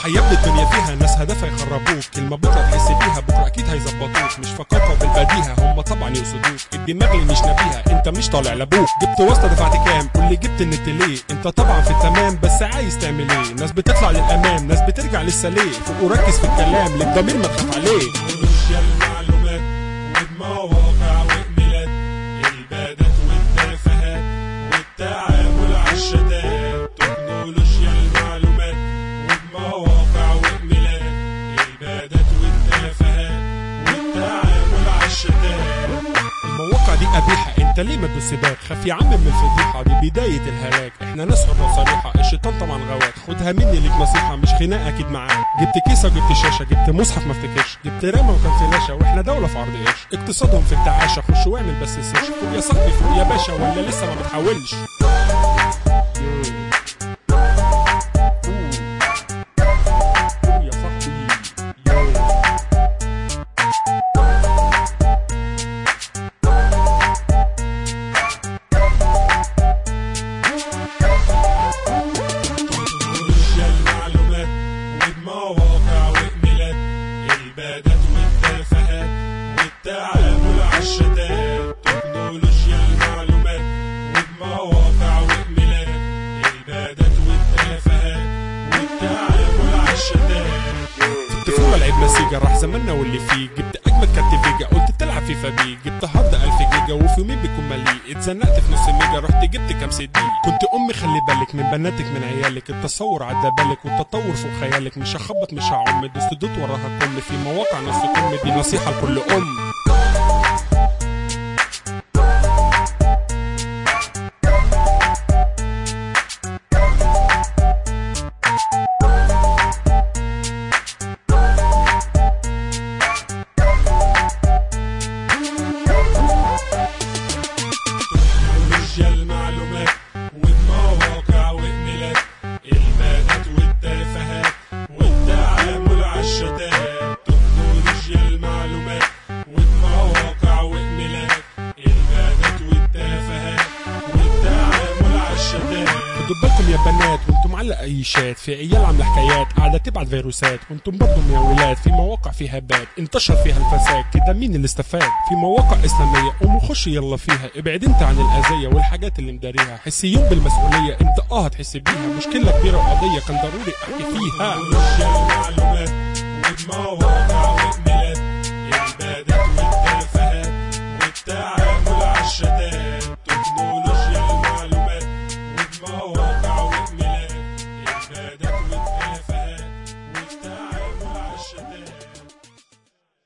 يا ابني الدنيا فيها ناس هدفها يخربوك كلمة بكرة تحس بيها بكرة أكيد هيظبطوك مش فكاكة بالبديهة هم طبعا يقصدوك الدماغ اللي مش نبيها أنت مش طالع لابوك جبت واسطة دفعت كام قول لي جبت النت ليه أنت طبعا في التمام بس عايز تعمل إيه ناس بتطلع للأمام ناس بترجع لسه ليه فوق وركز في الكلام للضمير ما تخاف عليه تكنولوجيا المعلومات وبمواقع وإيميلات البادات والتفاهات والتعامل على الشتات تكنولوجيا المعلومات وبمواقع وإيميلات البادات والتفاهات والتعامل على الشتات المواقع دي قبيحة انت ليه ما تدوس باك خاف يا عم من الفضيحة دي بداية الهلاك احنا ناس حرة صريحة الشيطان طبعا غواك خدها مني ليك نصيحة مش خناقة اكيد معاك جبت كيسة جبت شاشة جبت مصحف ما افتكرش جبت رامة وكان فلاشة واحنا دولة في عرض قرش اقتصادهم في التعاشة خش واعمل بس سيرش فوق يا صاحبي فوق يا باشا ولا لسه ما بتحاولش فوق يا صاحبي تكنولوجيا المعلومات وبمواقع وإيميلات البادات والتفاهات والتعامل على الشتات تكنولوجيا المعلومات وبمواقع وإيميلات البادات والتفاهات والتعامل على الشتات الطفولة لعب مسيجا راح زماننا واللي فيه جبت اجمد كارت فيجا قلت تلعب فيفا بيه جبت هارد 1000 جيجا وفي يومين بيكون مليء اتزنقت في نص ميجا رحت جبت كام سي دي كنت امي خلي بالك من بناتك من عيالك التصور عدى بالك والتطور فوق خيالك مش هخبط مش هعم دوست دوت وراها كم في مواقع نص كم دي نصيحة لكل ام تكنولوجيا المعلومات والمواقع وإيميلات البيانات والتفاهات والتعامل على الشتات تكنولوجيا المعلومات والمواقع وإيميلات البيانات والتفاهات والتعامل على الشتات خدوا بالكم يا بنات وانتم معلق اي شات في عيال عامله حكايات قاعده تبعت فيروسات وانتم برضه يا ولاد في مواقع فيها بات انتشر فيها الفساد كده مين اللي استفاد في مواقع اسلاميه قوموا خش يلا فيها ابعد انت عن الاذيه والحاجات اللي مداريها حسيون بالمسؤوليه انت اه هتحس بيها مشكله كبيره وقضيه كان ضروري احكي فيها تكنولوجيا المعلومات وبمواقع وإيميلات